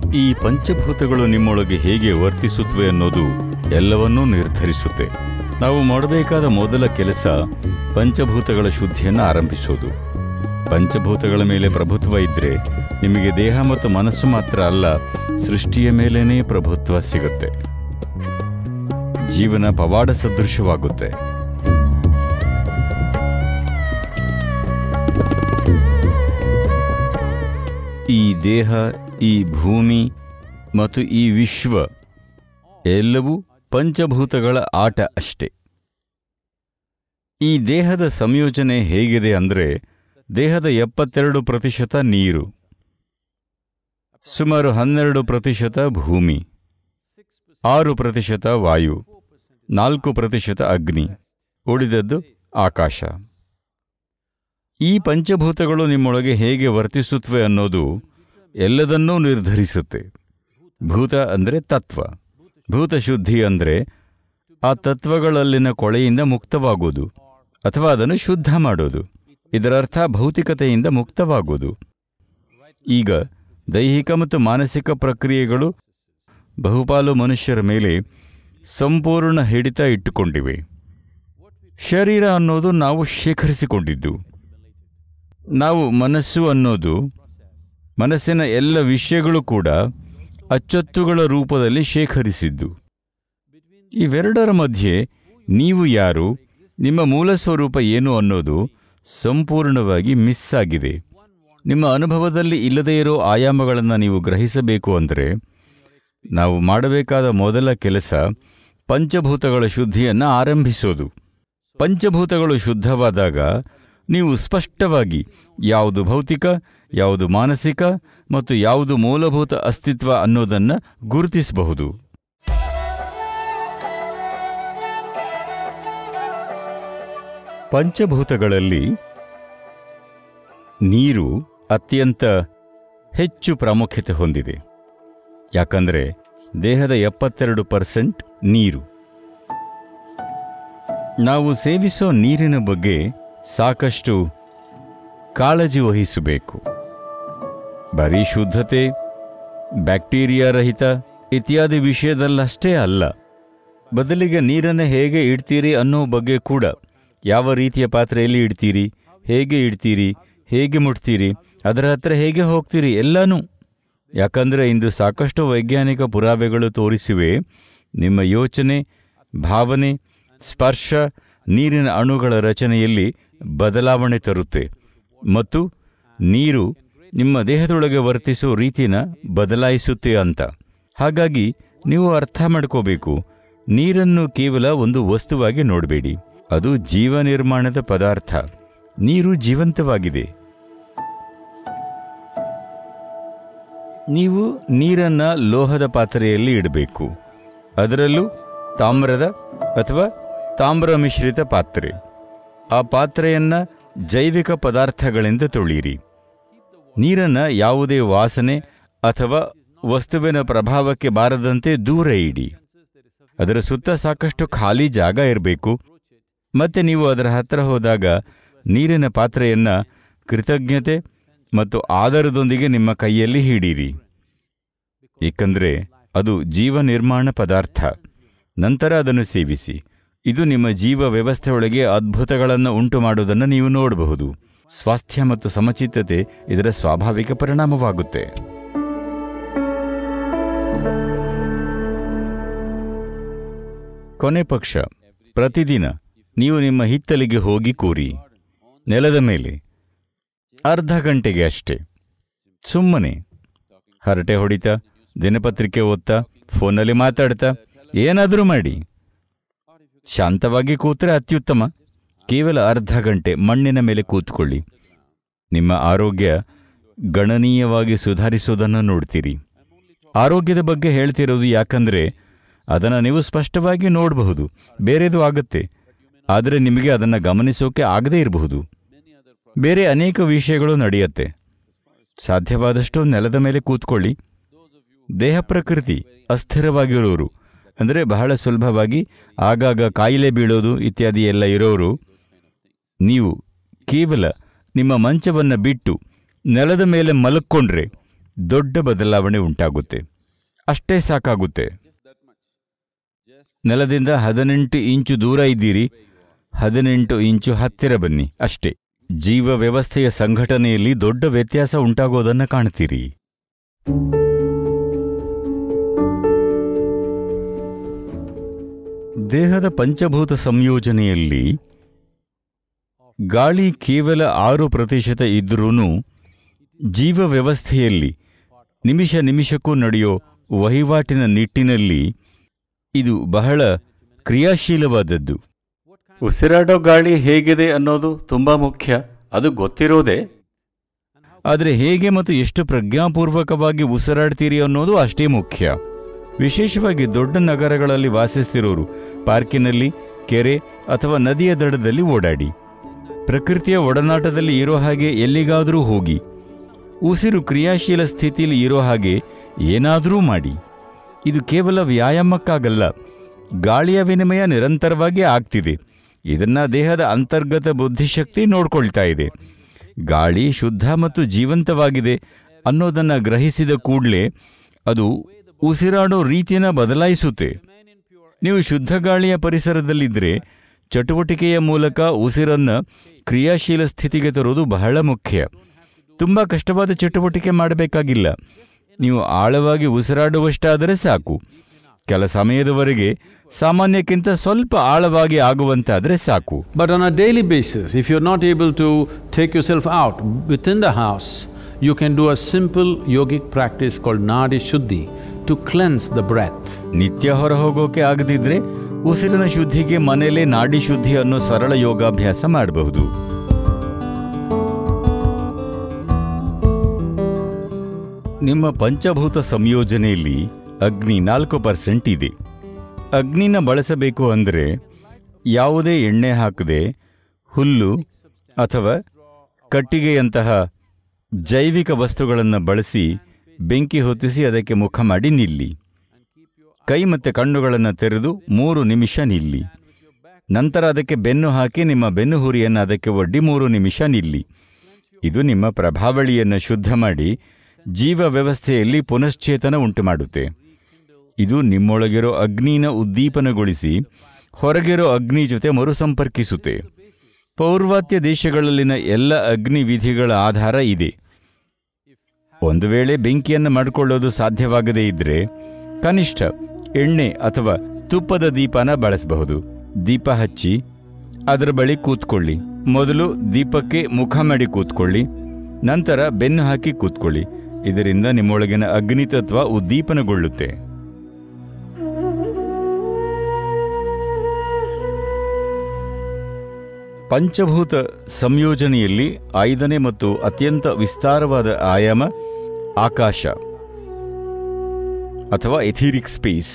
ಈ ಪಂಚಭೂತಗಳು ನಿಮ್ಮೊಳಗೆ ಹೇಗೆ ವರ್ತಿಸುತ್ತವೆ ಅನ್ನೋದು ಎಲ್ಲವನ್ನೂ ನಿರ್ಧರಿಸುತ್ತೆ ನಾವು ಮಾಡಬೇಕಾದ ಮೊದಲ ಕೆಲಸ ಪಂಚಭೂತಗಳ ಶುದ್ಧಿಯನ್ನು ಆರಂಭಿಸೋದು ಪಂಚಭೂತಗಳ ಮೇಲೆ ಪ್ರಭುತ್ವ ಇದ್ದರೆ ನಿಮಗೆ ದೇಹ ಮತ್ತು ಮನಸ್ಸು ಮಾತ್ರ ಅಲ್ಲ ಸೃಷ್ಟಿಯ ಮೇಲೇನೇ ಪ್ರಭುತ್ವ ಸಿಗುತ್ತೆ ಜೀವನ ಪವಾಡ ಸದೃಶವಾಗುತ್ತೆ ಈ ದೇಹ ಈ ಭೂಮಿ ಮತ್ತು ಈ ವಿಶ್ವ ಎಲ್ಲವೂ ಪಂಚಭೂತಗಳ ಆಟ ಅಷ್ಟೆ ಈ ದೇಹದ ಸಂಯೋಜನೆ ಹೇಗಿದೆ ಅಂದರೆ ದೇಹದ ಎಪ್ಪತ್ತೆರಡು ಪ್ರತಿಶತ ನೀರು ಸುಮಾರು ಹನ್ನೆರಡು ಪ್ರತಿಶತ ಭೂಮಿ ಆರು ಪ್ರತಿಶತ ವಾಯು ನಾಲ್ಕು ಪ್ರತಿಶತ ಅಗ್ನಿ ಉಳಿದದ್ದು ಆಕಾಶ ಈ ಪಂಚಭೂತಗಳು ನಿಮ್ಮೊಳಗೆ ಹೇಗೆ ವರ್ತಿಸುತ್ತವೆ ಅನ್ನೋದು ಎಲ್ಲದನ್ನೂ ನಿರ್ಧರಿಸುತ್ತೆ ಭೂತ ಅಂದರೆ ತತ್ವ ಭೂತಶುದ್ಧಿ ಅಂದರೆ ಆ ತತ್ವಗಳಲ್ಲಿನ ಕೊಳೆಯಿಂದ ಮುಕ್ತವಾಗೋದು ಅಥವಾ ಅದನ್ನು ಶುದ್ಧ ಮಾಡೋದು ಇದರರ್ಥ ಭೌತಿಕತೆಯಿಂದ ಮುಕ್ತವಾಗೋದು ಈಗ ದೈಹಿಕ ಮತ್ತು ಮಾನಸಿಕ ಪ್ರಕ್ರಿಯೆಗಳು ಬಹುಪಾಲು ಮನುಷ್ಯರ ಮೇಲೆ ಸಂಪೂರ್ಣ ಹಿಡಿತ ಇಟ್ಟುಕೊಂಡಿವೆ ಶರೀರ ಅನ್ನೋದು ನಾವು ಶೇಖರಿಸಿಕೊಂಡಿದ್ದು ನಾವು ಮನಸ್ಸು ಅನ್ನೋದು ಮನಸ್ಸಿನ ಎಲ್ಲ ವಿಷಯಗಳು ಕೂಡ ಅಚ್ಚೊತ್ತುಗಳ ರೂಪದಲ್ಲಿ ಶೇಖರಿಸಿದ್ದು ಇವೆರಡರ ಮಧ್ಯೆ ನೀವು ಯಾರು ನಿಮ್ಮ ಮೂಲ ಸ್ವರೂಪ ಏನು ಅನ್ನೋದು ಸಂಪೂರ್ಣವಾಗಿ ಮಿಸ್ ಆಗಿದೆ ನಿಮ್ಮ ಅನುಭವದಲ್ಲಿ ಇಲ್ಲದೇ ಇರೋ ಆಯಾಮಗಳನ್ನು ನೀವು ಗ್ರಹಿಸಬೇಕು ಅಂದರೆ ನಾವು ಮಾಡಬೇಕಾದ ಮೊದಲ ಕೆಲಸ ಪಂಚಭೂತಗಳ ಶುದ್ಧಿಯನ್ನು ಆರಂಭಿಸೋದು ಪಂಚಭೂತಗಳು ಶುದ್ಧವಾದಾಗ ನೀವು ಸ್ಪಷ್ಟವಾಗಿ ಯಾವುದು ಭೌತಿಕ ಯಾವುದು ಮಾನಸಿಕ ಮತ್ತು ಯಾವುದು ಮೂಲಭೂತ ಅಸ್ತಿತ್ವ ಅನ್ನೋದನ್ನು ಗುರುತಿಸಬಹುದು ಪಂಚಭೂತಗಳಲ್ಲಿ ನೀರು ಅತ್ಯಂತ ಹೆಚ್ಚು ಪ್ರಾಮುಖ್ಯತೆ ಹೊಂದಿದೆ ಯಾಕಂದರೆ ದೇಹದ ಎಪ್ಪತ್ತೆರಡು ಪರ್ಸೆಂಟ್ ನೀರು ನಾವು ಸೇವಿಸೋ ನೀರಿನ ಬಗ್ಗೆ ಸಾಕಷ್ಟು ಕಾಳಜಿ ವಹಿಸಬೇಕು ಬರೀ ಶುದ್ಧತೆ ಬ್ಯಾಕ್ಟೀರಿಯಾ ರಹಿತ ಇತ್ಯಾದಿ ವಿಷಯದಲ್ಲಷ್ಟೇ ಅಲ್ಲ ಬದಲಿಗೆ ನೀರನ್ನು ಹೇಗೆ ಇಡ್ತೀರಿ ಅನ್ನೋ ಬಗ್ಗೆ ಕೂಡ ಯಾವ ರೀತಿಯ ಪಾತ್ರೆಯಲ್ಲಿ ಇಡ್ತೀರಿ ಹೇಗೆ ಇಡ್ತೀರಿ ಹೇಗೆ ಮುಟ್ತೀರಿ ಅದರ ಹತ್ರ ಹೇಗೆ ಹೋಗ್ತೀರಿ ಎಲ್ಲನೂ ಯಾಕಂದರೆ ಇಂದು ಸಾಕಷ್ಟು ವೈಜ್ಞಾನಿಕ ಪುರಾವೆಗಳು ತೋರಿಸಿವೆ ನಿಮ್ಮ ಯೋಚನೆ ಭಾವನೆ ಸ್ಪರ್ಶ ನೀರಿನ ಅಣುಗಳ ರಚನೆಯಲ್ಲಿ ಬದಲಾವಣೆ ತರುತ್ತೆ ಮತ್ತು ನೀರು ನಿಮ್ಮ ದೇಹದೊಳಗೆ ವರ್ತಿಸೋ ರೀತಿನ ಬದಲಾಯಿಸುತ್ತೆ ಅಂತ ಹಾಗಾಗಿ ನೀವು ಅರ್ಥ ಮಾಡ್ಕೋಬೇಕು ನೀರನ್ನು ಕೇವಲ ಒಂದು ವಸ್ತುವಾಗಿ ನೋಡಬೇಡಿ ಅದು ಜೀವ ನಿರ್ಮಾಣದ ಪದಾರ್ಥ ನೀರು ಜೀವಂತವಾಗಿದೆ ನೀವು ನೀರನ್ನ ಲೋಹದ ಪಾತ್ರೆಯಲ್ಲಿ ಇಡಬೇಕು ಅದರಲ್ಲೂ ತಾಮ್ರದ ಅಥವಾ ತಾಮ್ರ ಮಿಶ್ರಿತ ಪಾತ್ರೆ ಆ ಪಾತ್ರೆಯನ್ನ ಜೈವಿಕ ಪದಾರ್ಥಗಳಿಂದ ತೊಳೀರಿ ನೀರನ್ನ ಯಾವುದೇ ವಾಸನೆ ಅಥವಾ ವಸ್ತುವಿನ ಪ್ರಭಾವಕ್ಕೆ ಬಾರದಂತೆ ದೂರ ಇಡಿ ಅದರ ಸುತ್ತ ಸಾಕಷ್ಟು ಖಾಲಿ ಜಾಗ ಇರಬೇಕು ಮತ್ತೆ ನೀವು ಅದರ ಹತ್ತಿರ ಹೋದಾಗ ನೀರಿನ ಪಾತ್ರೆಯನ್ನ ಕೃತಜ್ಞತೆ ಮತ್ತು ಆಧಾರದೊಂದಿಗೆ ನಿಮ್ಮ ಕೈಯಲ್ಲಿ ಹಿಡೀರಿ ಏಕೆಂದರೆ ಅದು ಜೀವ ನಿರ್ಮಾಣ ಪದಾರ್ಥ ನಂತರ ಅದನ್ನು ಸೇವಿಸಿ ಇದು ನಿಮ್ಮ ಜೀವ ವ್ಯವಸ್ಥೆಯೊಳಗೆ ಅದ್ಭುತಗಳನ್ನು ಉಂಟು ಮಾಡುವುದನ್ನು ನೀವು ನೋಡಬಹುದು ಸ್ವಾಸ್ಥ್ಯ ಮತ್ತು ಸಮಚಿತ್ತತೆ ಇದರ ಸ್ವಾಭಾವಿಕ ಪರಿಣಾಮವಾಗುತ್ತೆ ಕೊನೆ ಪಕ್ಷ ಪ್ರತಿದಿನ ನೀವು ನಿಮ್ಮ ಹಿತ್ತಲಿಗೆ ಹೋಗಿ ಕೂರಿ ನೆಲದ ಮೇಲೆ ಅರ್ಧ ಗಂಟೆಗೆ ಅಷ್ಟೇ ಸುಮ್ಮನೆ ಹರಟೆ ಹೊಡಿತಾ ದಿನಪತ್ರಿಕೆ ಓದ್ತಾ ಫೋನಲ್ಲಿ ಮಾತಾಡ್ತಾ ಏನಾದರೂ ಮಾಡಿ ಶಾಂತವಾಗಿ ಕೂತ್ರೆ ಅತ್ಯುತ್ತಮ ಕೇವಲ ಅರ್ಧ ಗಂಟೆ ಮಣ್ಣಿನ ಮೇಲೆ ಕೂತ್ಕೊಳ್ಳಿ ನಿಮ್ಮ ಆರೋಗ್ಯ ಗಣನೀಯವಾಗಿ ಸುಧಾರಿಸೋದನ್ನು ನೋಡ್ತೀರಿ ಆರೋಗ್ಯದ ಬಗ್ಗೆ ಹೇಳ್ತಿರೋದು ಯಾಕಂದ್ರೆ ಅದನ್ನು ನೀವು ಸ್ಪಷ್ಟವಾಗಿ ನೋಡಬಹುದು ಬೇರೆದು ಆಗುತ್ತೆ ಆದರೆ ನಿಮಗೆ ಅದನ್ನು ಗಮನಿಸೋಕೆ ಆಗದೇ ಇರಬಹುದು ಬೇರೆ ಅನೇಕ ವಿಷಯಗಳು ನಡೆಯುತ್ತೆ ಸಾಧ್ಯವಾದಷ್ಟು ನೆಲದ ಮೇಲೆ ಕೂತ್ಕೊಳ್ಳಿ ದೇಹ ಪ್ರಕೃತಿ ಅಸ್ಥಿರವಾಗಿರೋರು ಅಂದರೆ ಬಹಳ ಸುಲಭವಾಗಿ ಆಗಾಗ ಕಾಯಿಲೆ ಬೀಳೋದು ಇತ್ಯಾದಿ ಎಲ್ಲ ಇರೋರು ನೀವು ಕೇವಲ ನಿಮ್ಮ ಮಂಚವನ್ನು ಬಿಟ್ಟು ನೆಲದ ಮೇಲೆ ಮಲಕ್ಕೊಂಡ್ರೆ ದೊಡ್ಡ ಬದಲಾವಣೆ ಉಂಟಾಗುತ್ತೆ ಅಷ್ಟೇ ಸಾಕಾಗುತ್ತೆ ನೆಲದಿಂದ ಹದಿನೆಂಟು ಇಂಚು ದೂರ ಇದ್ದೀರಿ ಹದಿನೆಂಟು ಇಂಚು ಹತ್ತಿರ ಬನ್ನಿ ಅಷ್ಟೇ ಜೀವ ವ್ಯವಸ್ಥೆಯ ಸಂಘಟನೆಯಲ್ಲಿ ದೊಡ್ಡ ವ್ಯತ್ಯಾಸ ಉಂಟಾಗೋದನ್ನು ಕಾಣ್ತೀರಿ ದೇಹದ ಪಂಚಭೂತ ಸಂಯೋಜನೆಯಲ್ಲಿ ಗಾಳಿ ಕೇವಲ ಆರು ಪ್ರತಿಶತ ಇದ್ರೂ ಜೀವ ವ್ಯವಸ್ಥೆಯಲ್ಲಿ ನಿಮಿಷ ನಿಮಿಷಕ್ಕೂ ನಡೆಯೋ ವಹಿವಾಟಿನ ನಿಟ್ಟಿನಲ್ಲಿ ಇದು ಬಹಳ ಕ್ರಿಯಾಶೀಲವಾದದ್ದು ಉಸಿರಾಡೋ ಗಾಳಿ ಹೇಗಿದೆ ಅನ್ನೋದು ತುಂಬ ಮುಖ್ಯ ಅದು ಗೊತ್ತಿರೋದೇ ಆದರೆ ಹೇಗೆ ಮತ್ತು ಎಷ್ಟು ಪ್ರಜ್ಞಾಪೂರ್ವಕವಾಗಿ ಉಸಿರಾಡ್ತೀರಿ ಅನ್ನೋದು ಅಷ್ಟೇ ಮುಖ್ಯ ವಿಶೇಷವಾಗಿ ದೊಡ್ಡ ನಗರಗಳಲ್ಲಿ ವಾಸಿಸ್ತಿರೋರು ಪಾರ್ಕಿನಲ್ಲಿ ಕೆರೆ ಅಥವಾ ನದಿಯ ದಡದಲ್ಲಿ ಓಡಾಡಿ ಪ್ರಕೃತಿಯ ಒಡನಾಟದಲ್ಲಿ ಇರೋ ಹಾಗೆ ಎಲ್ಲಿಗಾದರೂ ಹೋಗಿ ಉಸಿರು ಕ್ರಿಯಾಶೀಲ ಸ್ಥಿತಿಯಲ್ಲಿ ಇರೋ ಹಾಗೆ ಏನಾದರೂ ಮಾಡಿ ಇದು ಕೇವಲ ವ್ಯಾಯಾಮಕ್ಕಾಗಲ್ಲ ಗಾಳಿಯ ವಿನಿಮಯ ನಿರಂತರವಾಗಿ ಆಗ್ತಿದೆ ಇದನ್ನ ದೇಹದ ಅಂತರ್ಗತ ಬುದ್ಧಿಶಕ್ತಿ ನೋಡ್ಕೊಳ್ತಾ ಇದೆ ಗಾಳಿ ಶುದ್ಧ ಮತ್ತು ಜೀವಂತವಾಗಿದೆ ಅನ್ನೋದನ್ನ ಗ್ರಹಿಸಿದ ಕೂಡಲೇ ಅದು ಉಸಿರಾಡೋ ರೀತಿಯನ್ನು ಬದಲಾಯಿಸುತ್ತೆ ನೀವು ಶುದ್ಧ ಗಾಳಿಯ ಪರಿಸರದಲ್ಲಿದ್ದರೆ ಚಟುವಟಿಕೆಯ ಮೂಲಕ ಉಸಿರನ್ನ ಕ್ರಿಯಾಶೀಲ ಸ್ಥಿತಿಗೆ ತರೋದು ಬಹಳ ಮುಖ್ಯ ತುಂಬ ಕಷ್ಟವಾದ ಚಟುವಟಿಕೆ ಮಾಡಬೇಕಾಗಿಲ್ಲ ನೀವು ಆಳವಾಗಿ ಉಸಿರಾಡುವಷ್ಟಾದರೆ ಸಾಕು ಕೆಲ ಸಮಯದವರೆಗೆ ಸಾಮಾನ್ಯಕ್ಕಿಂತ ಸ್ವಲ್ಪ ಆಳವಾಗಿ ಆಗುವಂತಾದರೆ ಸಾಕು But on a daily basis, if you're not able to take yourself out within the house, you can do a simple yogic practice called Nadi Shuddhi to cleanse the breath. ನಿತ್ಯ ಹೊರ ಹೋಗೋಕೆ ಆಗದಿದ್ರೆ ಉಸಿರಿನ ಶುದ್ಧಿಗೆ ಮನೆಯಲ್ಲೇ ನಾಡಿ ಶುದ್ಧಿ ಅನ್ನೋ ಸರಳ ಯೋಗಾಭ್ಯಾಸ ಮಾಡಬಹುದು ನಿಮ್ಮ ಪಂಚಭೂತ ಸಂಯೋಜನೆಯಲ್ಲಿ ಅಗ್ನಿ ನಾಲ್ಕು ಪರ್ಸೆಂಟ್ ಇದೆ ಅಗ್ನಿನ ಬಳಸಬೇಕು ಅಂದರೆ ಯಾವುದೇ ಎಣ್ಣೆ ಹಾಕದೆ ಹುಲ್ಲು ಅಥವಾ ಕಟ್ಟಿಗೆಯಂತಹ ಜೈವಿಕ ವಸ್ತುಗಳನ್ನು ಬಳಸಿ ಬೆಂಕಿ ಹೊತ್ತಿಸಿ ಅದಕ್ಕೆ ಮುಖ ಮಾಡಿ ನಿಲ್ಲಿ ಕೈ ಮತ್ತು ಕಣ್ಣುಗಳನ್ನು ತೆರೆದು ಮೂರು ನಿಮಿಷ ನಿಲ್ಲಿ ನಂತರ ಅದಕ್ಕೆ ಬೆನ್ನು ಹಾಕಿ ನಿಮ್ಮ ಬೆನ್ನು ಹುರಿಯನ್ನು ಅದಕ್ಕೆ ಒಡ್ಡಿ ಮೂರು ನಿಮಿಷ ನಿಲ್ಲಿ ಇದು ನಿಮ್ಮ ಪ್ರಭಾವಳಿಯನ್ನು ಶುದ್ಧ ಮಾಡಿ ಜೀವ ವ್ಯವಸ್ಥೆಯಲ್ಲಿ ಪುನಶ್ಚೇತನ ಉಂಟುಮಾಡುತ್ತೆ ಇದು ನಿಮ್ಮೊಳಗಿರೋ ಅಗ್ನಿನ ಉದ್ದೀಪನಗೊಳಿಸಿ ಹೊರಗಿರೋ ಅಗ್ನಿ ಜೊತೆ ಮರುಸಂಪರ್ಕಿಸುತ್ತೆ ಪೌರ್ವಾತ್ಯ ದೇಶಗಳಲ್ಲಿನ ಎಲ್ಲ ಅಗ್ನಿ ವಿಧಿಗಳ ಆಧಾರ ಇದೆ ಒಂದು ವೇಳೆ ಬೆಂಕಿಯನ್ನು ಮಾಡಿಕೊಳ್ಳೋದು ಸಾಧ್ಯವಾಗದೇ ಇದ್ರೆ ಕನಿಷ್ಠ ಎಣ್ಣೆ ಅಥವಾ ತುಪ್ಪದ ದೀಪನ ಬಳಸಬಹುದು ದೀಪ ಹಚ್ಚಿ ಅದರ ಬಳಿ ಕೂತ್ಕೊಳ್ಳಿ ಮೊದಲು ದೀಪಕ್ಕೆ ಮುಖ ಮಾಡಿ ಕೂತ್ಕೊಳ್ಳಿ ನಂತರ ಬೆನ್ನು ಹಾಕಿ ಕೂತ್ಕೊಳ್ಳಿ ಇದರಿಂದ ನಿಮ್ಮೊಳಗಿನ ಅಗ್ನಿತತ್ವ ಉದ್ದೀಪನಗೊಳ್ಳುತ್ತೆ ಪಂಚಭೂತ ಸಂಯೋಜನೆಯಲ್ಲಿ ಐದನೇ ಮತ್ತು ಅತ್ಯಂತ ವಿಸ್ತಾರವಾದ ಆಯಾಮ ಆಕಾಶ ಅಥವಾ ಎಥೀರಿಕ್ ಸ್ಪೇಸ್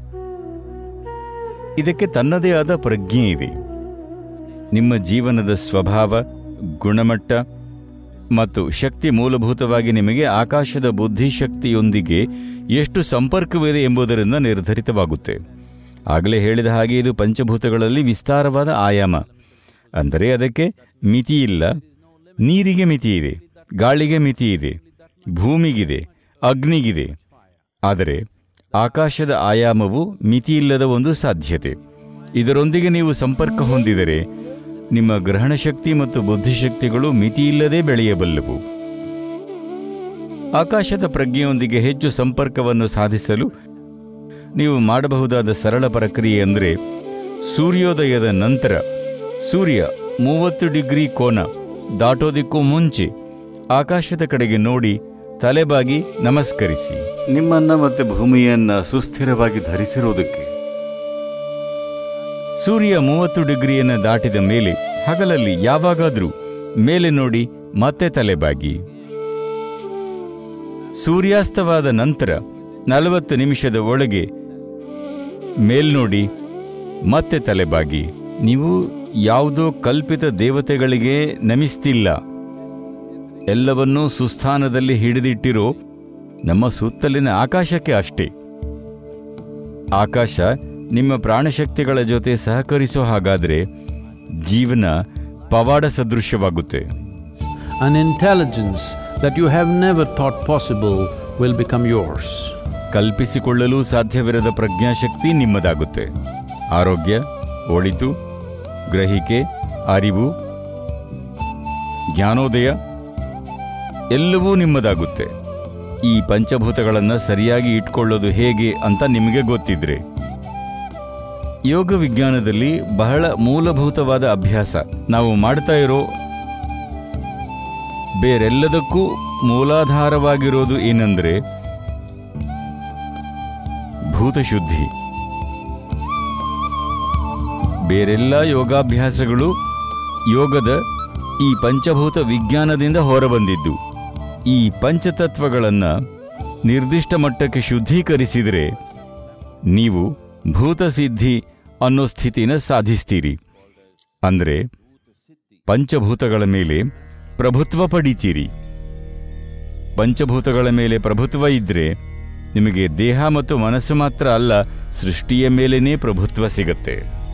ಇದಕ್ಕೆ ತನ್ನದೇ ಆದ ಪ್ರಜ್ಞೆ ಇದೆ ನಿಮ್ಮ ಜೀವನದ ಸ್ವಭಾವ ಗುಣಮಟ್ಟ ಮತ್ತು ಶಕ್ತಿ ಮೂಲಭೂತವಾಗಿ ನಿಮಗೆ ಆಕಾಶದ ಬುದ್ಧಿಶಕ್ತಿಯೊಂದಿಗೆ ಎಷ್ಟು ಸಂಪರ್ಕವಿದೆ ಎಂಬುದರಿಂದ ನಿರ್ಧರಿತವಾಗುತ್ತೆ ಆಗಲೇ ಹೇಳಿದ ಹಾಗೆ ಇದು ಪಂಚಭೂತಗಳಲ್ಲಿ ವಿಸ್ತಾರವಾದ ಆಯಾಮ ಅಂದರೆ ಅದಕ್ಕೆ ಮಿತಿಯಿಲ್ಲ ನೀರಿಗೆ ಮಿತಿ ಇದೆ ಗಾಳಿಗೆ ಮಿತಿ ಇದೆ ಭೂಮಿಗಿದೆ ಅಗ್ನಿಗಿದೆ ಆದರೆ ಆಕಾಶದ ಆಯಾಮವು ಮಿತಿಯಿಲ್ಲದ ಒಂದು ಸಾಧ್ಯತೆ ಇದರೊಂದಿಗೆ ನೀವು ಸಂಪರ್ಕ ಹೊಂದಿದರೆ ನಿಮ್ಮ ಗ್ರಹಣಶಕ್ತಿ ಮತ್ತು ಬುದ್ಧಿಶಕ್ತಿಗಳು ಮಿತಿಯಿಲ್ಲದೆ ಬೆಳೆಯಬಲ್ಲವು ಆಕಾಶದ ಪ್ರಜ್ಞೆಯೊಂದಿಗೆ ಹೆಚ್ಚು ಸಂಪರ್ಕವನ್ನು ಸಾಧಿಸಲು ನೀವು ಮಾಡಬಹುದಾದ ಸರಳ ಪ್ರಕ್ರಿಯೆ ಅಂದರೆ ಸೂರ್ಯೋದಯದ ನಂತರ ಸೂರ್ಯ ಮೂವತ್ತು ಡಿಗ್ರಿ ಕೋನ ದಾಟೋದಕ್ಕೂ ಮುಂಚೆ ಆಕಾಶದ ಕಡೆಗೆ ನೋಡಿ ತಲೆಬಾಗಿ ನಮಸ್ಕರಿಸಿ ನಿಮ್ಮನ್ನ ಮತ್ತೆ ಭೂಮಿಯನ್ನ ಸುಸ್ಥಿರವಾಗಿ ಧರಿಸಿರುವುದಕ್ಕೆ ಸೂರ್ಯ ಮೂವತ್ತು ಡಿಗ್ರಿಯನ್ನು ದಾಟಿದ ಮೇಲೆ ಹಗಲಲ್ಲಿ ಯಾವಾಗಾದರೂ ಮೇಲೆ ನೋಡಿ ಮತ್ತೆ ತಲೆಬಾಗಿ ಸೂರ್ಯಾಸ್ತವಾದ ನಂತರ ನಲವತ್ತು ನಿಮಿಷದ ಒಳಗೆ ಮೇಲ್ನೋಡಿ ಮತ್ತೆ ತಲೆಬಾಗಿ ನೀವು ಯಾವುದೋ ಕಲ್ಪಿತ ದೇವತೆಗಳಿಗೆ ನಮಿಸ್ತಿಲ್ಲ ಎಲ್ಲವನ್ನೂ ಸುಸ್ಥಾನದಲ್ಲಿ ಹಿಡಿದಿಟ್ಟಿರೋ ನಮ್ಮ ಸುತ್ತಲಿನ ಆಕಾಶಕ್ಕೆ ಅಷ್ಟೇ ಆಕಾಶ ನಿಮ್ಮ ಪ್ರಾಣಶಕ್ತಿಗಳ ಜೊತೆ ಸಹಕರಿಸೋ ಹಾಗಾದರೆ ಜೀವನ ಪವಾಡ ಸದೃಶ್ಯವಾಗುತ್ತೆ An intelligence that you have never thought possible will become yours. ಕಲ್ಪಿಸಿಕೊಳ್ಳಲು ಸಾಧ್ಯವಿರದ ಪ್ರಜ್ಞಾಶಕ್ತಿ ನಿಮ್ಮದಾಗುತ್ತೆ ಆರೋಗ್ಯ ಒಳಿತು ಗ್ರಹಿಕೆ ಅರಿವು ಜ್ಞಾನೋದಯ ಎಲ್ಲವೂ ನಿಮ್ಮದಾಗುತ್ತೆ ಈ ಪಂಚಭೂತಗಳನ್ನು ಸರಿಯಾಗಿ ಇಟ್ಕೊಳ್ಳೋದು ಹೇಗೆ ಅಂತ ನಿಮಗೆ ಗೊತ್ತಿದ್ರೆ ಯೋಗ ವಿಜ್ಞಾನದಲ್ಲಿ ಬಹಳ ಮೂಲಭೂತವಾದ ಅಭ್ಯಾಸ ನಾವು ಮಾಡ್ತಾ ಇರೋ ಬೇರೆಲ್ಲದಕ್ಕೂ ಮೂಲಾಧಾರವಾಗಿರೋದು ಏನಂದ್ರೆ ಭೂತಶುದ್ಧಿ ಬೇರೆಲ್ಲ ಯೋಗಾಭ್ಯಾಸಗಳು ಯೋಗದ ಈ ಪಂಚಭೂತ ವಿಜ್ಞಾನದಿಂದ ಹೊರಬಂದಿದ್ದು ಈ ಪಂಚತತ್ವಗಳನ್ನು ನಿರ್ದಿಷ್ಟ ಮಟ್ಟಕ್ಕೆ ಶುದ್ಧೀಕರಿಸಿದರೆ ನೀವು ಭೂತಸಿದ್ಧಿ ಅನ್ನೋ ಸ್ಥಿತಿನ ಸಾಧಿಸ್ತೀರಿ ಅಂದರೆ ಪಂಚಭೂತಗಳ ಮೇಲೆ ಪ್ರಭುತ್ವ ಪಡಿತೀರಿ ಪಂಚಭೂತಗಳ ಮೇಲೆ ಪ್ರಭುತ್ವ ಇದ್ದರೆ ನಿಮಗೆ ದೇಹ ಮತ್ತು ಮನಸ್ಸು ಮಾತ್ರ ಅಲ್ಲ ಸೃಷ್ಟಿಯ ಮೇಲೇನೇ ಪ್ರಭುತ್ವ ಸಿಗತ್ತೆ